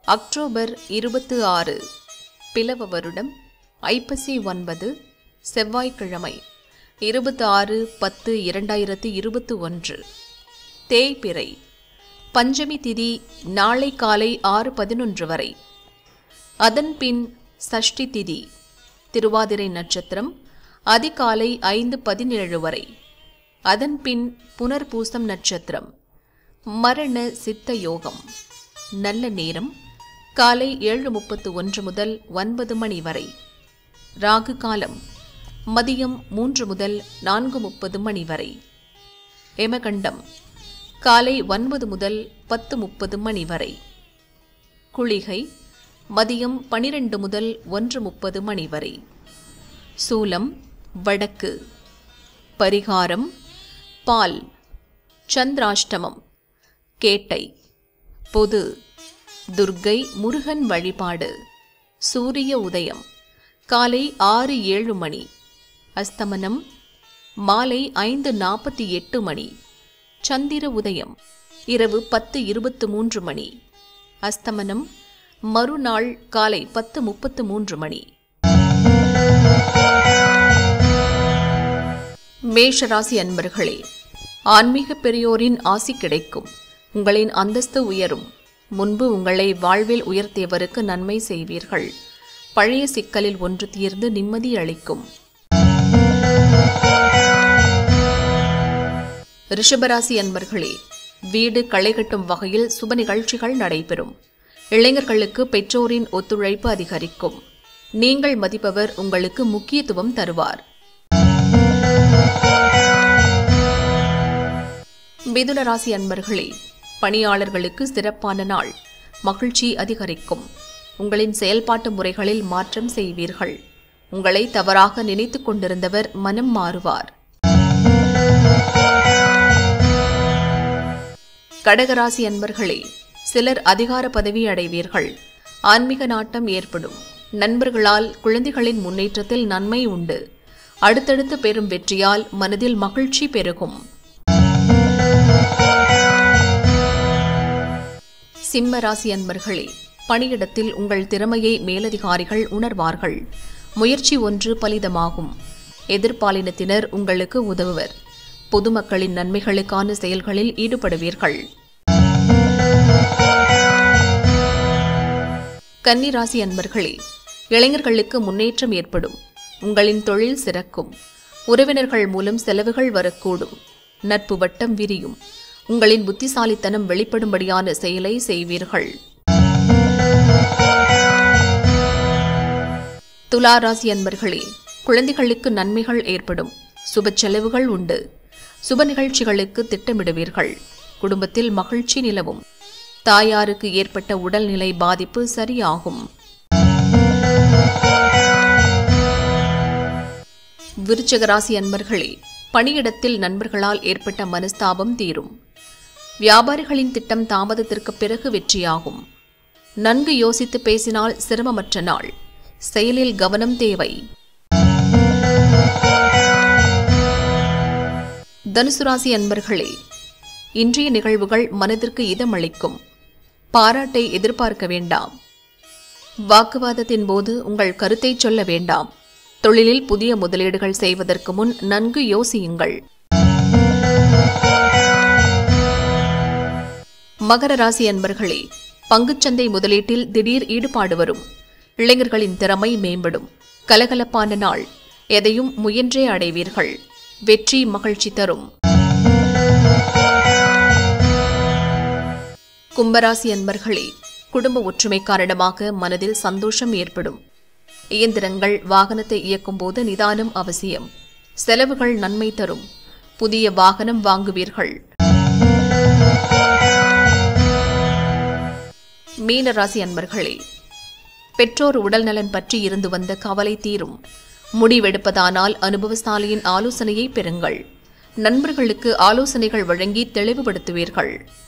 October இருபத்து ஆறு பிலவ வருடம் ஐப்பசி ஒன்பது செவ்வாய்க்கிழமை இருபத்தி ஆறு பத்து இரண்டாயிரத்து இருபத்து ஒன்று தேய்பிறை பஞ்சமி திதி நாளை காலை ஆறு பதினொன்று வரை அதன்பின் சஷ்டி திதி திருவாதிரை நட்சத்திரம் அதிகாலை ஐந்து பதினேழு வரை அதன்பின் புனர்பூசம் நட்சத்திரம் மரண சித்த யோகம் நல்ல நேரம் காலை ஏழு முப்பத்து ஒன்று முதல் ஒன்பது மணி வரை ராகு காலம் மதியம் மூன்று முதல் நான்கு முப்பது மணி வரை எமகண்டம் காலை ஒன்பது முதல் பத்து முப்பது மணி வரை குளிகை மதியம் பனிரெண்டு முதல் ஒன்று முப்பது மணி வரை சூலம் வடக்கு பரிகாரம் பால் சந்திராஷ்டமம் கேட்டை பொது துர்க்கை முருகன் வழிபாடு சூரிய உதயம் காலை ஆறு ஏழு மணி அஸ்தமனம் மாலை ஐந்து நாற்பத்தி எட்டு மணி சந்திர உதயம் இரவு பத்து இருபத்து மூன்று மணி அஸ்தமனம் மறுநாள் காலை பத்து முப்பத்து மூன்று மணி மேஷராசி அன்பர்களே ஆன்மீக பெரியோரின் ஆசி கிடைக்கும் உங்களின் அந்தஸ்து உயரும் முன்பு உங்களை வாழ்வில் உயர்த்தியவருக்கு நன்மை செய்வீர்கள் பழைய சிக்கலில் ஒன்று தீர்ந்து நிம்மதி அளிக்கும் ரிஷபராசி அன்பர்களே வீடு களை கட்டும் வகையில் சுப நிகழ்ச்சிகள் நடைபெறும் இளைஞர்களுக்கு பெற்றோரின் ஒத்துழைப்பு அதிகரிக்கும் நீங்கள் மதிப்பவர் உங்களுக்கு முக்கியத்துவம் தருவார் மிதுன ராசி அன்பர்களே பணியாளர்களுக்கு சிறப்பான நாள் மகிழ்ச்சி அதிகரிக்கும் உங்களின் செயல்பாட்டு முறைகளில் மாற்றம் செய்வீர்கள் உங்களை தவறாக நினைத்துக் கொண்டிருந்தவர் மனம் மாறுவார் கடகராசி அன்பர்களே சிலர் அதிகார பதவி அடைவீர்கள் ஆன்மீக நாட்டம் ஏற்படும் நண்பர்களால் குழந்தைகளின் முன்னேற்றத்தில் நன்மை உண்டு அடுத்தடுத்து பெறும் வெற்றியால் மனதில் மகிழ்ச்சி பெருகும் சிம்ம ராசி அன்பர்களே பணியிடத்தில் உங்கள் திறமையை மேலதிகாரிகள் உணர்வார்கள் முயற்சி ஒன்று பலிதமாகும் எதிர்பாலினத்தினர் உங்களுக்கு உதவுவர் பொதுமக்களின் நன்மைகளுக்கான செயல்களில் ஈடுபடுவீர்கள் கன்னிராசி அன்பர்களே இளைஞர்களுக்கு முன்னேற்றம் ஏற்படும் உங்களின் தொழில் சிறக்கும் உறவினர்கள் மூலம் செலவுகள் வரக்கூடும் நட்பு வட்டம் விரியும் உங்களின் புத்திசாலித்தனம் வெளிப்படும்படியான செயலை செய்வீர்கள் துலா ராசி அன்பர்களே குழந்தைகளுக்கு நன்மைகள் ஏற்படும் சுப செலவுகள் உண்டு சுப நிகழ்ச்சிகளுக்கு திட்டமிடுவீர்கள் குடும்பத்தில் மகிழ்ச்சி நிலவும் தாயாருக்கு ஏற்பட்ட உடல்நிலை பாதிப்பு சரியாகும் விருச்சக ராசி அன்பர்களே பணியிடத்தில் நண்பர்களால் ஏற்பட்ட மனஸ்தாபம் தீரும் வியாபாரிகளின் திட்டம் தாமதத்திற்கு பிறகு வெற்றியாகும் நன்கு யோசித்து பேசினால் சிரமமற்ற நாள் செயலில் கவனம் தேவை தனுசு ராசி அன்பர்களே இன்றைய நிகழ்வுகள் மனதிற்கு இதமளிக்கும் பாராட்டை எதிர்பார்க்க வேண்டாம் வாக்குவாதத்தின் போது உங்கள் கருத்தை சொல்ல வேண்டாம் தொழிலில் புதிய முதலீடுகள் செய்வதற்கு முன் நன்கு யோசியுங்கள் மகர ராசி அன்பர்களே பங்குச்சந்தை முதலீட்டில் திடீர் ஈடுபாடு வரும் இளைஞர்களின் திறமை மேம்படும் கலகலப்பான நாள் எதையும் முயன்றே அடைவீர்கள் வெற்றி மகிழ்ச்சி தரும் கும்பராசி அன்பர்களே குடும்ப ஒற்றுமை காரணமாக மனதில் சந்தோஷம் ஏற்படும் இயந்திரங்கள் வாகனத்தை இயக்கும் போது நிதானம் அவசியம் செலவுகள் நன்மை தரும் புதிய வாகனம் வாங்குவீர்கள் மீனராசி அன்பர்களே பெற்றோர் உடல்நலன் பற்றி இருந்து வந்த கவலை தீரும் முடிவெடுப்பதானால் அனுபவசாலியின் ஆலோசனையை பெறுங்கள் நண்பர்களுக்கு ஆலோசனைகள் வழங்கி தெளிவுபடுத்துவீர்கள்